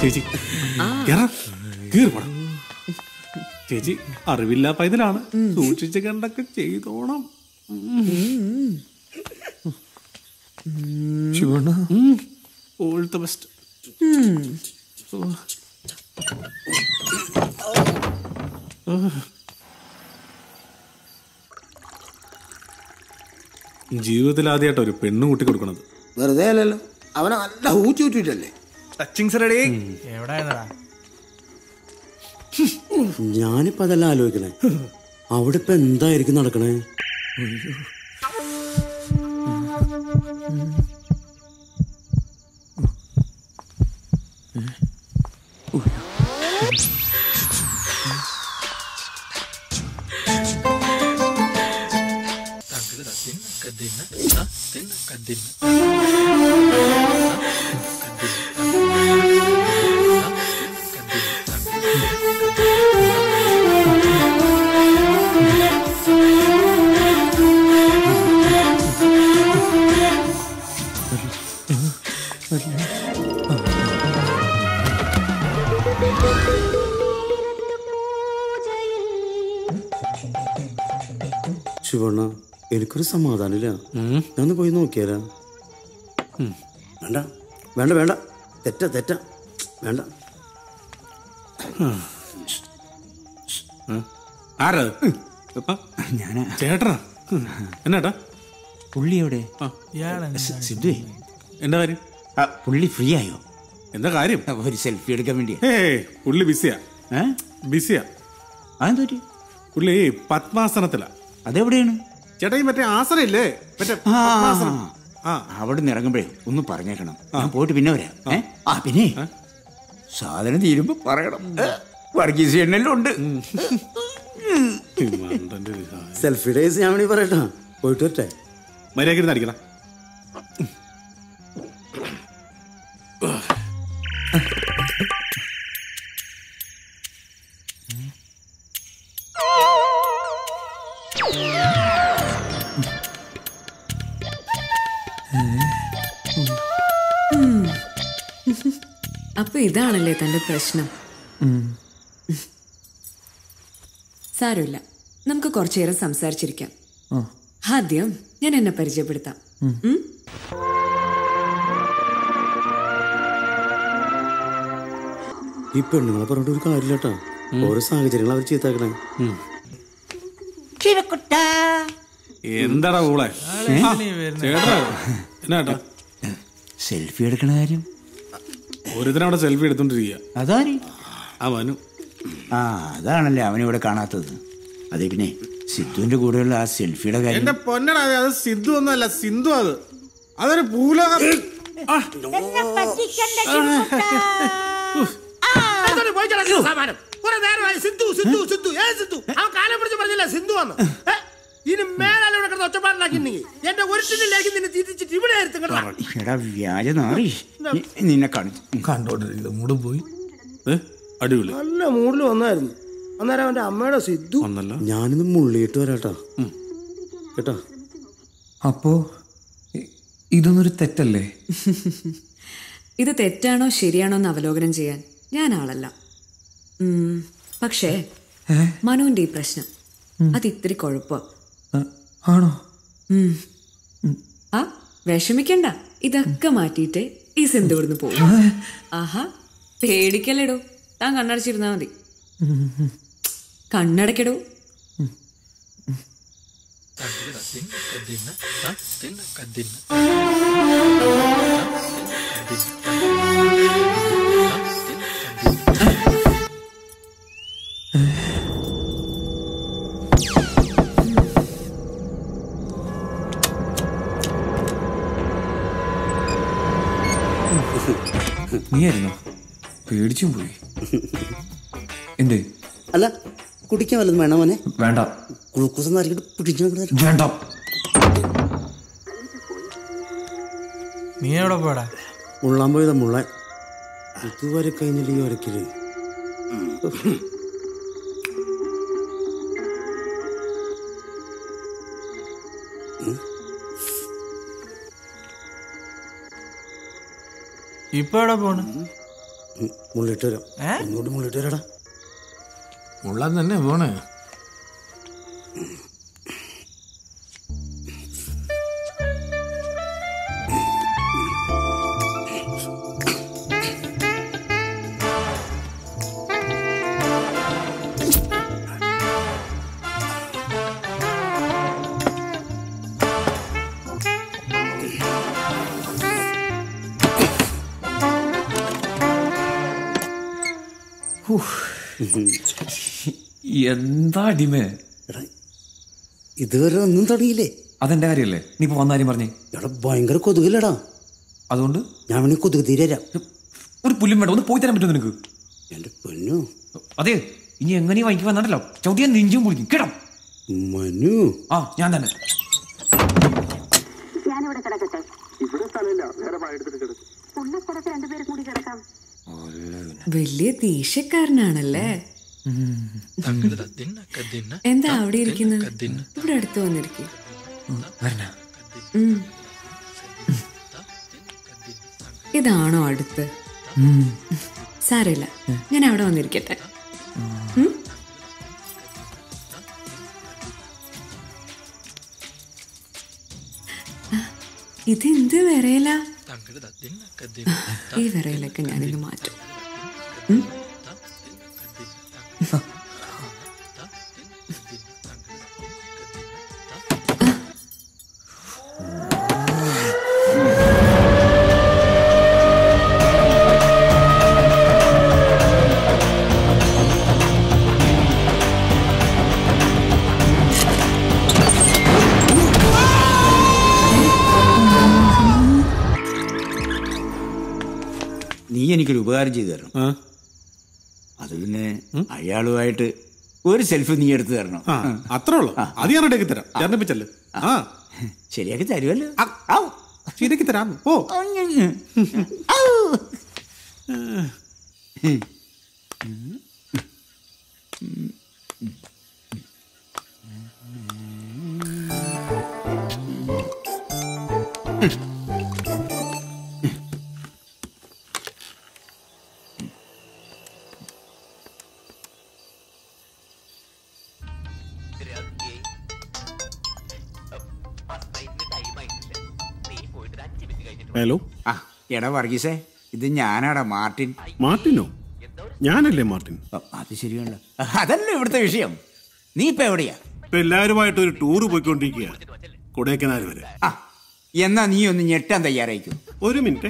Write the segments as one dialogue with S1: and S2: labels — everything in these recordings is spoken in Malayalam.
S1: ചേച്ചി കേറാ കേറി പോടാ ചേച്ചി അറിവില്ല പൈതലാണ് സൂക്ഷിച്ച് കണ്ടൊക്കെ ചെയ്തോണം
S2: ശിവണ്ണ
S1: ഓൾ ദ ബെസ്റ്റ് ജീവിതത്തിൽ ആദ്യമായിട്ട് ഒരു പെണ്ണ് കൂട്ടി കൊടുക്കണത്
S3: വെറുതെ അല്ലല്ലോ അവനെ നല്ല ഊറ്റി ഊറ്റിട്ടല്ലേ
S2: ടച്ചിങ്സ് റെഡി
S4: ഞാനിപ്പോ അതെല്ലാം ആലോചിക്കണേ അവിടെ ഇപ്പൊ എന്തായിരിക്കും നടക്കണേ ശിവണ്ണ എനിക്കൊരു സമാധാനമില്ല ഞാനൊന്ന് പോയി നോക്കിയാലാ വേണ്ട വേണ്ട വേണ്ട തെറ്റ തെറ്റ വേണ്ട
S1: ആരാ
S5: ഞാനാ
S1: ചേട്ടനാ എന്നാട്ടാ
S5: പുള്ളി എവിടെ
S1: ആ.
S5: സിദ്ധുവേ
S1: എന്താ കാര്യം
S5: ആ, പുള്ളി ഫ്രീ ആയോ
S1: എന്താ കാര്യം
S5: ഒരു സെൽഫി എടുക്കാൻ വേണ്ടിയാ
S1: ഏ പുള്ളി ബിസിയാ
S5: ഏ
S1: ബിസിയാ
S5: അതെന്താ പറ്റി
S1: പുള്ളി പത്മാസനത്തിലാ
S5: അതെവിടെയാണ്
S1: ചേട്ടാ ഈ മറ്റേ ആസനം ഇല്ലേ മറ്റേ
S5: ആ,
S1: പത്മാസനം ആ
S5: അവിടെ നിന്ന് ഇറങ്ങുമ്പോഴേ ഒന്ന് പറഞ്ഞേക്കണം ഞാൻ പോയിട്ട് പിന്നെ വരാം ഏ? ആ പിന്നെ സാധനം തീരുമ്പോ പറയണം ഏ, വർഗീസ് എണ്ണെല്ലാം ഉണ്ട്
S1: ഈ മണ്ടന്റെ ഒരു സാധനം.
S4: സെൽഫി ഡേയ്സ് ഞാൻ വേണമെങ്കിൽ പറയട്ടാ പോയിട്ട് വരട്ടെ
S1: മര്യാദയ്ക്ക് നടിക്കണം
S6: അപ്പൊ ഇതാണല്ലേ തന്റെ പ്രശ്നം സാരമില്ല നമുക്ക് കുറച്ചു നേരം സംസാരിച്ചിരിക്കാം ആദ്യം ഞാൻ എന്നെ പരിചയപ്പെടുത്താം ഉം?
S4: ഈ പെണ്ണുങ്ങളെ പറഞ്ഞിട്ട് ഒരു കാര്യമില്ലട്ടാ ഓരോ സാഹചര്യങ്ങൾ അവർ ചീത്താക്കണേ
S1: എന്താടാ ഊളെ ചേട്ടാ എന്നാട്ടാ
S5: സെൽഫി എടുക്കണ കാര്യം
S1: ഒരുത്തനവിടെ സെൽഫി എടുത്തോണ്ടിരിക്കുക
S5: അതാര്
S1: ആ മനു
S5: ആ അതാണല്ലേ അവനിവിടെ കാണാത്തത് അതെ പിന്നെ സിദ്ധുവിന്റെ കൂടെയുള്ള ആ സെൽഫിയുടെ കാര്യം
S1: എന്റെ പൊന്നടാ അത് സിദ്ധു ഒന്നല്ല സിന്ധു അത് അതൊരു ഭൂലോക ആ,
S3: എന്താണ് പോയി കിടക്കുന്ന സാമാനം കുറെ നേരമായി സിന്ധു സിന്ധു സിന്ധു ഏ സിന്ധു അവൻ കാലം പിടിച്ച് പറഞ്ഞില്ല സിന്ധു വന്ന് ഏ? ഇനി മേലാൽ ഇവിടെ കിടന്ന് ഒച്ചപ്പാടിലാക്കിണ്ടെങ്കിൽ എന്റെ ഒരു ടിന്നിലേക്ക് നിന്നെ തിരിച്ചിട്ട് ഇവിടെ ആയിരുന്നു കേട്ടോ
S5: എടാ വ്യാജ നാറി നി- നിന്നെ കാണിച്ചു
S2: കണ്ടോണ്ടിരിക്കുന്നത് മൂടും പോയി
S1: ഏ, അടിപൊളി
S3: നല്ല മൂഡിൽ വന്നായിരുന്നു അന്നേരം അവന്റെ അമ്മയുടെ സിദ്ധു
S1: വന്നല്ലോ
S4: ഞാനിന്ന് മുള്ളിയിട്ട് വരാട്ടാ കേട്ടാ
S2: അപ്പോ ഇ- ഇതൊന്നൊരു തെറ്റല്ലേ
S6: ഇത് തെറ്റാണോ ശരിയാണോ എന്ന് അവലോകനം ചെയ്യാൻ ഞാൻ ആളല്ല ഉം, പക്ഷേ മനുവിന്റെ ഈ പ്രശ്നം അത് ഇത്തിരി കുഴപ്പം
S2: ആ, ആണോ
S6: ആ വിഷമിക്കണ്ട ഇതൊക്കെ മാറ്റിയിട്ട് ഈ സിന്ധു ഇവിടുന്ന് പോകും ആഹാ പേടിക്കല്ലേടോ താൻ കണ്ണടച്ചിരുന്നാ മതി കണ്ണടക്കടോ
S2: നീയായിരുന്നോ പേടിച്ചും പോയി എന്തേ
S4: അല്ല കുടിക്കാൻ വല്ലതും വേണം മോനെ
S2: വേണ്ട
S4: ഗ്ലൂക്കോസ് എന്നായിരിക്കും പിടിച്ചു
S2: വേണ്ട
S7: നീ എവിടെ പോടാ
S4: മുള്ളാൻ പോയതാ മുള്ളാൻ ഇതുവരെ കഴിഞ്ഞില്ല ഈ ഒരക്കില്
S7: ഇപ്പൊ എവിടെ പോണ്
S4: മുള്ളിട്ട് വരാം ഒന്നുകൂടി മുള്ളിട്ട് വരാടാ
S1: മുള്ളാൻ തന്നെ പോണേ
S2: എന്താ അടിമേ
S4: എടാ ഇതുവരെ ഒന്നും തുടങ്ങിയില്ലേ
S2: അതെന്റെ കാര്യല്ലേ നീ ഇപ്പൊ വന്ന കാര്യം പറഞ്ഞേ
S4: എടാ ഭയങ്കര കൊതുകില്ലടാ
S2: അതുകൊണ്ട്
S4: ഞാൻ വേണേ കൊതുക് തീരെ തരാം
S2: ഒരു പുല്ലും വേണ്ട ഒന്ന് പോയി തരാൻ പറ്റുമോ നിനക്ക്
S4: എന്റെ പൊന്നു
S2: അതെ ഇനി എങ്ങനെയും വാങ്ങിക്ക് വന്നിട്ടല്ലോ ചവിട്ടിയാൻ നെഞ്ചും പൊളിക്കും കേട്ടോ
S4: മനു
S2: ആ ഞാൻ തന്നെ
S8: ഞാനിവിടെ കിടക്കട്ടെ ഉള്ള സ്ഥലത്ത് രണ്ടുപേരും കൂടി കിടക്കാം
S6: വലിയ ദേഷ്യക്കാരനാണല്ലേ എന്താ അവിടെ ഇരിക്കുന്നത് ഇവിടെ അടുത്ത് വന്നിരിക്കും
S2: വരണ
S6: ഇതാണോ അടുത്ത് സാരമില്ല ഞാൻ അവിടെ വന്നിരിക്കട്ടെ ഉം? ആ, ഇതെന്ത് വിറയല ഈ വിറയലൊക്കെ ഞാനിന്ന് മാറ്റും ഉം?
S5: നീ എനിക്കൊരു ഉപകാരം ചെയ്തു തരണം
S1: ആ
S5: അത് പിന്നെ അയാളുമായിട്ട് ഒരു സെൽഫി നീ എടുത്തു തരണം
S1: ആ അത്രേ ഉള്ളൂ അത് ഞാൻ റെഡിയാക്കി തരാം ചേർന്നിപ്പിച്ചല്ലേ ആ
S5: ശരിയാക്കി തരുമല്ലോ ഔ.
S1: ശരിയാക്കി തരാം ഓ
S5: ഔ.
S1: ഹലോ
S5: ആ എടാ വർഗീസേ ഇത് ഞാനാടാ മാർട്ടിൻ
S1: മാർട്ടിനോ ഞാനല്ലേ മാർട്ടിൻ
S5: ഓ, അത് ശരിയാണല്ലോ അതല്ല ഇവിടുത്തെ വിഷയം നീ ഇപ്പൊ എവിടെയാ
S1: ഇപ്പൊ എല്ലാവരുമായിട്ട് ഒരു ടൂർ പോയിക്കൊണ്ടിരിക്കുക കൊടൈക്കനാൽ വരെ
S5: ആ എന്നാ നീ ഒന്ന് ഞെട്ടാൻ തയ്യാറായിക്കും
S1: ഒരു മിനിറ്റ്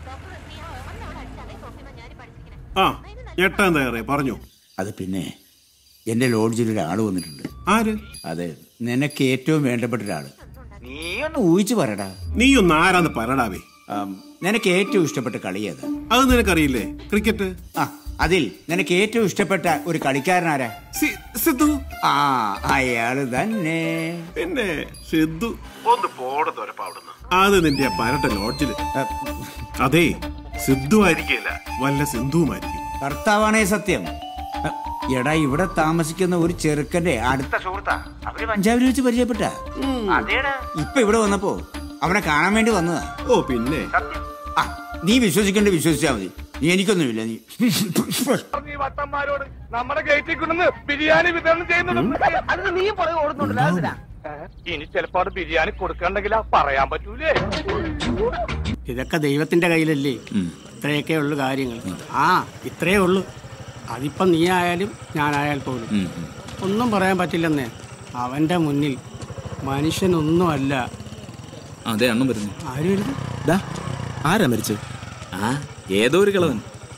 S1: ആ ഞെട്ടാൻ തയ്യാറേ പറഞ്ഞു
S5: അത് പിന്നെ എന്റെ ലോഡ്ജിൽ ഒരാൾ വന്നിട്ടുണ്ട്
S1: ആര്
S5: അതെ നിനക്ക് ഏറ്റവും വേണ്ടപ്പെട്ട ഒരാള് നീ ഒന്ന് ഊഹിച്ചു പറയടാ
S1: നീ ഒന്ന് ആരാന്ന് പറടാവേ
S5: ആം, നിനക്ക് ഏറ്റവും ഇഷ്ടപ്പെട്ട കളി ഏതാ
S1: അത് നിനക്കറിയില്ലേ ക്രിക്കറ്റ്
S5: ആ അതിൽ നിനക്ക് ഏറ്റവും ഇഷ്ടപ്പെട്ട ഒരു കളിക്കാരനാരാ
S1: സി- സിദ്ധു
S5: ആ അയാള് തന്നെ
S1: പിന്നെ സിദ്ധു ഒന്ന് പോടത്തോരപ്പാവിടുന്നു അത് നിന്റെ ആ പരട്ട ലോഡ്ജില്
S5: ആ,
S1: അതെ സിദ്ധു ആയിരിക്കില്ല വല്ല സിന്ധുവുമായിരിക്കും
S5: കർത്താവാണേ സത്യം ആ, എടാ ഇവിടെ താമസിക്കുന്ന ഒരു ചെറുക്കന്റെ അടുത്ത സുഹൃത്താ അവര് പഞ്ചാബിൽ വെച്ച് പരിചയപ്പെട്ട ഇപ്പൊ ഇവിടെ വന്നപ്പോ അവനെ കാണാൻ വേണ്ടി വന്നതാ
S1: ഓ പിന്നെ
S5: ആ നീ വിശ്വസിക്കേണ്ട വിശ്വസിച്ചാ മതി നീ എനിക്കൊന്നുമില്ല നീ
S9: ഈ വട്ടന്മാരോട് നമ്മുടെ ഗേറ്റിൽ കൊണ്ടുവന്ന് ബിരിയാണി വിതരണം ചെയ്യുന്നുണ്ട് അതിന് നീ പുറകെ ഓടുന്നുണ്ടല്ലോ അതിനാ? ഇനി ചിലപ്പോ അവിടെ ബിരിയാണി കൊടുക്കണ്ടെങ്കിലാ പറയാൻ പറ്റൂലേ
S10: ഇതൊക്കെ ദൈവത്തിന്റെ കയ്യിലല്ലേ ഇത്രയൊക്കെ ഉള്ളു കാര്യങ്ങൾ ആ ഇത്രയേ ഉള്ളു അതിപ്പം നീ ആയാലും ഞാനായാൽ പോലും ഒന്നും പറയാൻ പറ്റില്ലെന്നേ അവന്റെ മുന്നിൽ മനുഷ്യനൊന്നും അല്ല
S11: അതെ അണ്ണൻ വരുന്നു
S10: ആര് വരുന്നു
S12: ആരാ മരിച്ചത്
S11: ആ ഏതോ ഒരു കിളവൻ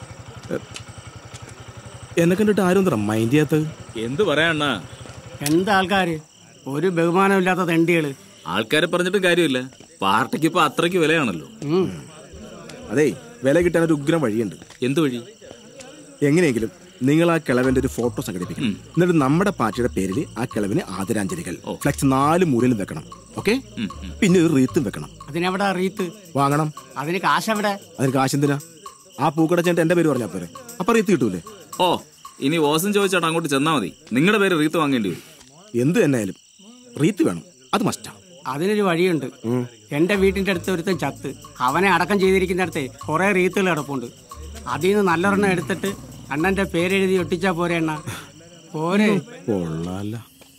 S12: എന്നെ കണ്ടിട്ട് ആരും എന്താ മൈൻഡ് ചെയ്യാത്തത്
S11: എന്ത് പറയാണ്ണ
S10: എന്താൾക്കാര് ഒരു ബഹുമാനമില്ലാത്ത തെണ്ടികള്
S11: ആൾക്കാരെ പറഞ്ഞിട്ട് കാര്യമില്ല പാർട്ടിക്ക് ഇപ്പൊ അത്രയ്ക്ക് വിലയാണല്ലോ
S10: ഉം.
S12: അതെ വില കിട്ടാൻ ഒരു ഉഗ്രം വഴിയുണ്ട്
S11: എന്ത് വഴി
S12: എങ്ങനെയെങ്കിലും നിങ്ങൾ ആ കിളവന്റെ ഒരു ഫോട്ടോ സംഘടിപ്പിക്കണം എന്നിട്ട് നമ്മുടെ പാർട്ടിയുടെ പേരിൽ ആ കിളവിന് ആദരാഞ്ജലികൾ ഫ്ലെക്സ് നാല് മൂലയിലും വെക്കണം ഓക്കെ പിന്നെ ഒരു റീത്തും വെക്കണം
S10: അതിനെവിടെ റീത്ത്
S12: വാങ്ങണം
S10: അതിന് കാശെവിടെ
S12: അതിന് കാശെന്തിനാ ആ പൂക്കട ചേട്ടൻ എന്റെ പേര് പറഞ്ഞാ പോരെ അപ്പൊ റീത്ത് കിട്ടൂലേ
S11: ഓ ഇനി ഓസം ചോദിച്ചാട്ട് അങ്ങോട്ട് ചെന്നാ മതി നിങ്ങളുടെ പേര് റീത്ത് വാങ്ങേണ്ടി വരും
S12: എന്ത് തന്നെയായാലും റീത്ത് വേണം അത് മസ്റ്റാ
S10: അതിനൊരു വഴിയുണ്ട് എന്റെ വീട്ടിന്റെ അടുത്ത് ഒരുത്തൻ ചത്ത് അവനെ അടക്കം ചെയ്തിരിക്കുന്നിടത്ത് കുറെ റീത്തുകൾ കിടപ്പുണ്ട് അതിൽ നിന്ന് നല്ലൊരെണ്ണം എടുത്തിട്ട് അണ്ണന്റെ പേരെഴുതി ഒട്ടിച്ചാ പോരെ അണ്ണ പോരെ
S12: കൊള്ളാല്ല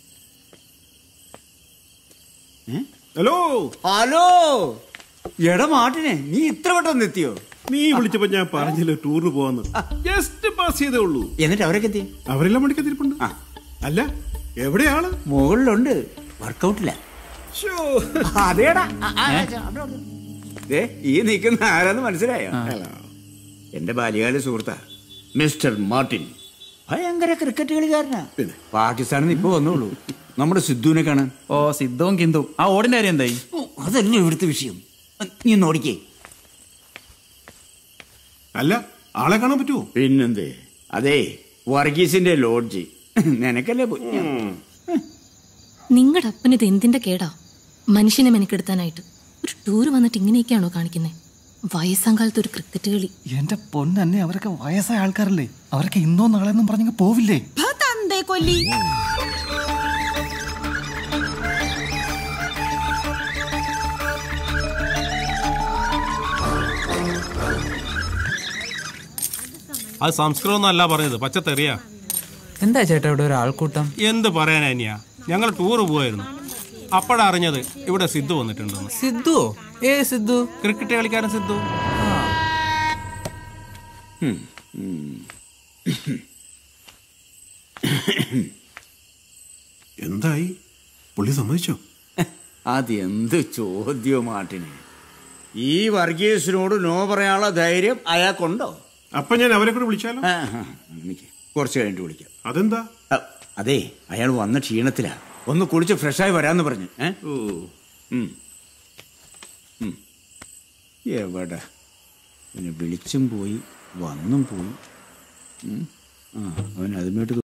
S1: ഹലോ
S5: ഹലോ എടാ മാട്ടിനെ നീ ഇത്ര പെട്ടെന്ന് എത്തിയോ
S1: നീ വിളിച്ചപ്പോ ഞാൻ പറഞ്ഞില്ലേ ടൂറിന് പോവാന്ന് ജസ്റ്റ് പാസ് ചെയ്തേ ഉള്ളൂ
S5: എന്നിട്ട് അവരൊക്കെ എത്തി
S1: അവരെല്ലാം മണിക്കത്തിരിപ്പുണ്ട് അല്ല എവിടെയാണ്
S5: മുകളിലുണ്ട് വർക്കൗട്ടില്ല അതേടാ ആ, ആ, അവിടെ ഉണ്ട്. ദേ, ഈ നിൽക്കുന്ന ആരാന്ന് മനസ്സിലായോ എന്റെ ബാല്യകാല സുഹൃത്താ മിസ്റ്റർ മാർട്ടിൻ ഭയങ്കര ക്രിക്കറ്റ് കളിക്കാരനാ പാകിസ്ഥാനിൽ നിന്ന് ഇപ്പൊ വന്നോളൂ നമ്മുടെ സിദ്ധുവിനെ കാണാൻ
S2: ഓ സിദ്ധവും കിന്തും ആ ഓടിന്റെ കാര്യം എന്തായി
S5: ഓ, അതല്ലേ ഇവിടുത്തെ വിഷയം നീ ഒന്ന് ഓടിക്കേ
S1: അല്ല ആളെ കാണാൻ പറ്റുമോ
S5: പിന്നെന്തേ അതെ വർഗീസിന്റെ ലോഡ്ജ് നിനക്കല്ലേ പോയി
S13: നിങ്ങളുടെ അപ്പന് ഇത് എന്തിന്റെ കേടാ മനുഷ്യനെ മെനക്കെടുത്താനായിട്ട് ഒരു ടൂർ വന്നിട്ട് ഇങ്ങനെയൊക്കെയാണോ കാണിക്കുന്നത് വയസ്സാം കാലത്ത് ഒരു ക്രിക്കറ്റ് കളി
S2: എന്റെ പൊന്നെ അവരൊക്കെ വയസ്സായ ആൾക്കാരല്ലേ അവരൊക്കെ ഇന്നോ നാളെ എന്നും പറഞ്ഞെങ്കിൽ പോവില്ലേ
S13: കൊല്ലി
S14: അത് സംസ്കൃതം അല്ല പറഞ്ഞത് പച്ചത്തെറിയാ
S7: എന്താ ചേട്ടാ ഇവിടെ ഒരു ആൾക്കൂട്ടം
S14: എന്ത് പറയാനാ ഇനിയാ ഞങ്ങൾ ടൂറ് പോവായിരുന്നു അപ്പോഴാ അറിഞ്ഞത് ഇവിടെ സിദ്ധു വന്നിട്ടുണ്ടെന്ന്
S7: സിദ്ധു ഏ സിദ്ധു
S14: ക്രിക്കറ്റ് കളിക്കാരൻ സിദ്ധു
S1: എന്തായി പുള്ളി സമ്മതിച്ചോ
S5: അതെന്ത് ചോദ്യോ മാട്ടിന് ഈ വർഗീസിനോട് നോ പറയാനുള്ള ധൈര്യം അയാൾക്കുണ്ടോ
S1: അപ്പൊ ഞാൻ അവരെ കൂടെ വിളിച്ചാലോ
S5: ആ, ആ, നിക്ക്. കുറച്ച് കഴിഞ്ഞിട്ട് വിളിക്കാം
S1: അതെന്താ
S5: അ, അതെ അയാൾ വന്ന ക്ഷീണത്തിലാ ഒന്ന് കുളിച്ച് ഫ്രഷായി വരാന്ന് പറഞ്ഞു ഏ ഉം. ഉം. എവിടെ പിന്നെ വിളിച്ചും പോയി വന്നും പോയി ഉം. ആ അവൻ അതുമായിട്ട്